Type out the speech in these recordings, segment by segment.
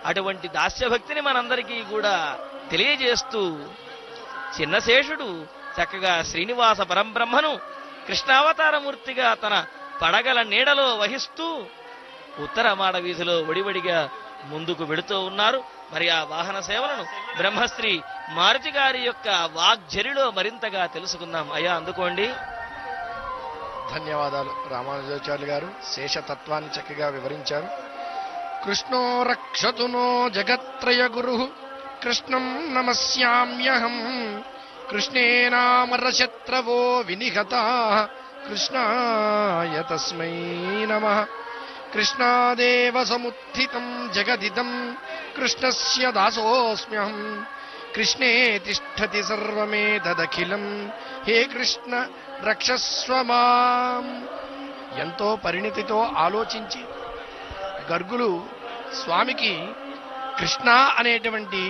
అటువంటి దాస్యభక్తిని మనందరికీ కూడా తెలియజేస్తూ చిన్నశేషుడు చక్కగా శ్రీనివాస పరంబ్రహ్మను కృష్ణావతారమూర్తిగా తన పడగల నీడలో వహిస్తూ ఉత్తర మాడ వీధిలో వడివడిగా ముందుకు వెళుతూ ఉన్నారు మరి ఆ వాహన సేవలను బ్రహ్మశ్రీ మారుతి గారి యొక్క వాగ్జరిలో మరింతగా తెలుసుకుందాం అయ్యా అందుకోండి ధన్యవాదాలు రామానుజాచార్యులు గారు శేషతత్వాన్ని చక్కగా వివరించారు కృష్ణో రక్షతు నో జగత్రయ గురు కృష్ణం నమస్యామ్యహం కృష్ణేనామరశత్రవో వినిహత కృష్ణాయ తస్మై నమ కృష్ణాదేవ సముత్థితం జగదిదం కృష్ణస్య దాసోస్మ్యహం కృష్ణే తిష్టతి సర్వమేతదఖిలం హే కృష్ణ రక్షస్వ మాం ఎంతో పరిణితితో ఆలోచించి గర్గులు స్వామికి కృష్ణ అనేటువంటి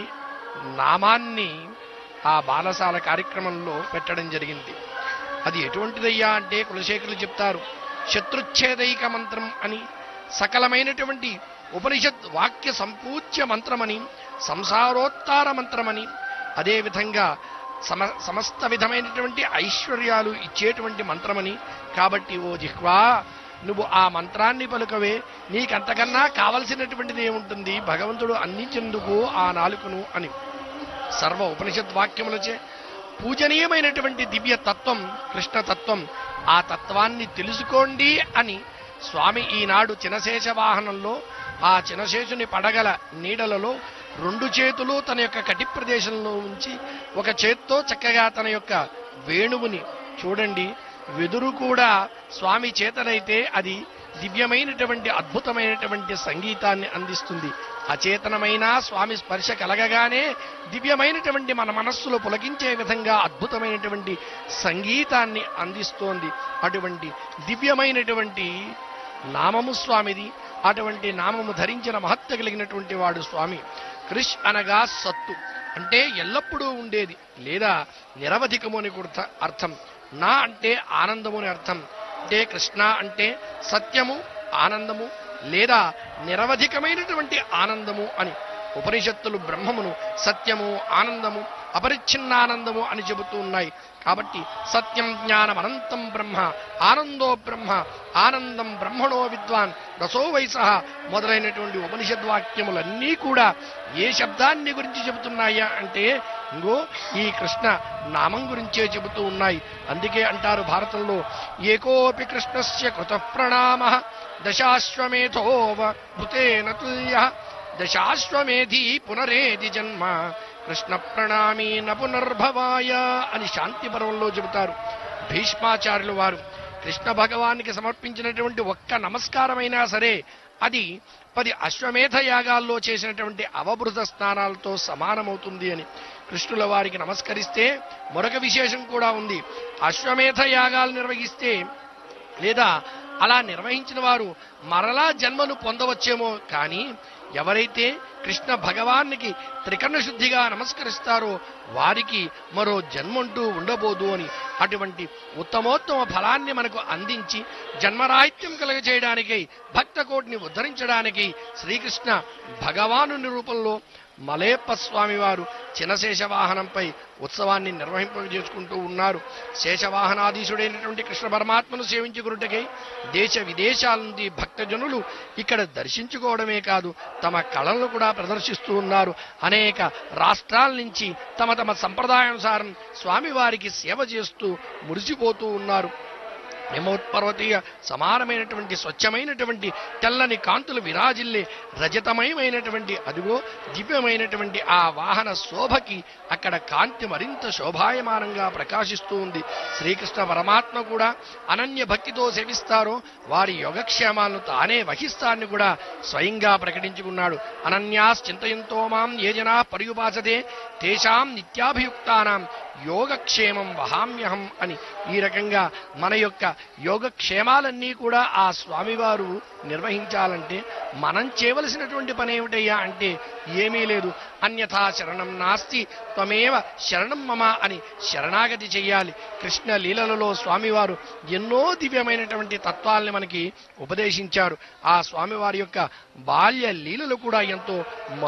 నామాన్ని ఆ బాలసాల కార్యక్రమంలో పెట్టడం జరిగింది అది ఎటువంటిదయ్యా అంటే కులశేఖరులు చెప్తారు శత్రుచ్ఛేదైక మంత్రం అని సకలమైనటువంటి ఉపనిషత్ వాక్య సంపూజ్య మంత్రమని సంసారోత్తార మంత్రమని అదేవిధంగా సమ సమస్త విధమైనటువంటి ఐశ్వర్యాలు ఇచ్చేటువంటి మంత్రమని కాబట్టి ఓ జిహ్వా నువ్వు ఆ మంత్రాన్ని పలుకవే నీకంతకన్నా కావలసినటువంటిది ఏముంటుంది భగవంతుడు అందించేందుకు ఆ నాలుకను అని సర్వ ఉపనిషత్ వాక్యములచే పూజనీయమైనటువంటి దివ్య తత్వం కృష్ణ తత్వం ఆ తత్వాన్ని తెలుసుకోండి అని స్వామి ఈనాడు చినశేష వాహనంలో ఆ చినశేషుని పడగల నీడలలో రెండు చేతులు తన యొక్క కటి ప్రదేశంలో ఉంచి ఒక చేత్తో చక్కగా తన యొక్క వేణువుని చూడండి వెదురు కూడా స్వామి చేతనైతే అది దివ్యమైనటువంటి అద్భుతమైనటువంటి సంగీతాన్ని అందిస్తుంది అచేతనమైన స్వామి స్పర్శ కలగగానే దివ్యమైనటువంటి మన మనస్సులో పులకించే విధంగా అద్భుతమైనటువంటి సంగీతాన్ని అందిస్తోంది అటువంటి దివ్యమైనటువంటి నామము స్వామిది అటువంటి నామము ధరించిన మహత్త కలిగినటువంటి వాడు స్వామి కృష్ అనగా సత్తు అంటే ఎల్లప్పుడూ ఉండేది లేదా నిరవధికము అని కూడా అర్థం నా అంటే ఆనందము అని అర్థం అంటే కృష్ణ అంటే సత్యము ఆనందము లేదా నిరవధికమైనటువంటి ఆనందము అని ఉపనిషత్తులు బ్రహ్మమును సత్యము ఆనందము అపరిచ్ఛిన్నానందము అని చెబుతూ ఉన్నాయి కాబట్టి సత్యం జ్ఞానం అనంతం బ్రహ్మ ఆనందో బ్రహ్మ ఆనందం బ్రహ్మణో విద్వాన్ రసో వయస మొదలైనటువంటి ఉపనిషద్వాక్యములన్నీ కూడా ఏ శబ్దాన్ని గురించి చెబుతున్నాయా అంటే ఇంగో ఈ కృష్ణ నామం గురించే చెబుతూ ఉన్నాయి అందుకే అంటారు భారతంలో ఏకోపి కృష్ణస్య కృత ప్రణామ దశాశ్వమేధోవ భూతేన తుల్య దశాశ్వమేధి పునరేది జన్మ కృష్ణ ప్రణామీ న పునర్భవాయ అని శాంతి పర్వంలో చెబుతారు భీష్మాచార్యులు వారు కృష్ణ భగవానికి సమర్పించినటువంటి ఒక్క నమస్కారమైనా సరే అది పది అశ్వమేధ యాగాల్లో చేసినటువంటి అవబృత స్నానాలతో సమానమవుతుంది అని కృష్ణుల వారికి నమస్కరిస్తే మరొక విశేషం కూడా ఉంది అశ్వమేధ యాగాలు నిర్వహిస్తే లేదా అలా నిర్వహించిన వారు మరలా జన్మను పొందవచ్చేమో కానీ ఎవరైతే కృష్ణ భగవానికి త్రికరణ శుద్ధిగా నమస్కరిస్తారో వారికి మరో జన్మంటూ ఉండబోదు అని అటువంటి ఉత్తమోత్తమ ఫలాన్ని మనకు అందించి జన్మరాహిత్యం కలగజేయడానికై భక్త కోటిని ఉద్ధరించడానికి శ్రీకృష్ణ భగవాను రూపంలో మలేప్ప స్వామి వారు చినశేష వాహనంపై ఉత్సవాన్ని నిర్వహింపజేసుకుంటూ ఉన్నారు శేషవాహనాధీశుడైనటువంటి కృష్ణ పరమాత్మను సేవించుకున్నట్టుకై దేశ విదేశాల నుండి భక్తజనులు ఇక్కడ దర్శించుకోవడమే కాదు తమ కళలను కూడా ప్రదర్శిస్తూ ఉన్నారు అనేక రాష్ట్రాల నుంచి తమ తమ సంప్రదాయానుసారం స్వామివారికి సేవ చేస్తూ మురిసిపోతూ ఉన్నారు హిమోత్పర్వతీయ సమానమైనటువంటి స్వచ్ఛమైనటువంటి తెల్లని కాంతులు విరాజిల్లే రజతమయమైనటువంటి అదిగో దివ్యమైనటువంటి ఆ వాహన శోభకి అక్కడ కాంతి మరింత శోభాయమానంగా ప్రకాశిస్తూ ఉంది శ్రీకృష్ణ పరమాత్మ కూడా అనన్య భక్తితో సేవిస్తారో వారి యోగక్షేమాలను తానే వహిస్తాన్ని కూడా స్వయంగా ప్రకటించుకున్నాడు అనన్యాస్ చింతయంతో మాం ఏ జనా పర్యుపాసతే తేషాం నిత్యాభియుక్తానాం యోగక్షేమం వహామ్యహం అని ఈ రకంగా మన యొక్క యోగక్షేమాలన్నీ కూడా ఆ స్వామివారు నిర్వహించాలంటే మనం చేయవలసినటువంటి పని ఏమిటయ్యా అంటే ఏమీ లేదు అన్యథా శరణం నాస్తి త్వమేవ శరణం మమ అని శరణాగతి చెయ్యాలి కృష్ణ లీలలలో స్వామివారు ఎన్నో దివ్యమైనటువంటి తత్వాల్ని మనకి ఉపదేశించారు ఆ స్వామివారి యొక్క బాల్య లీలలు కూడా ఎంతో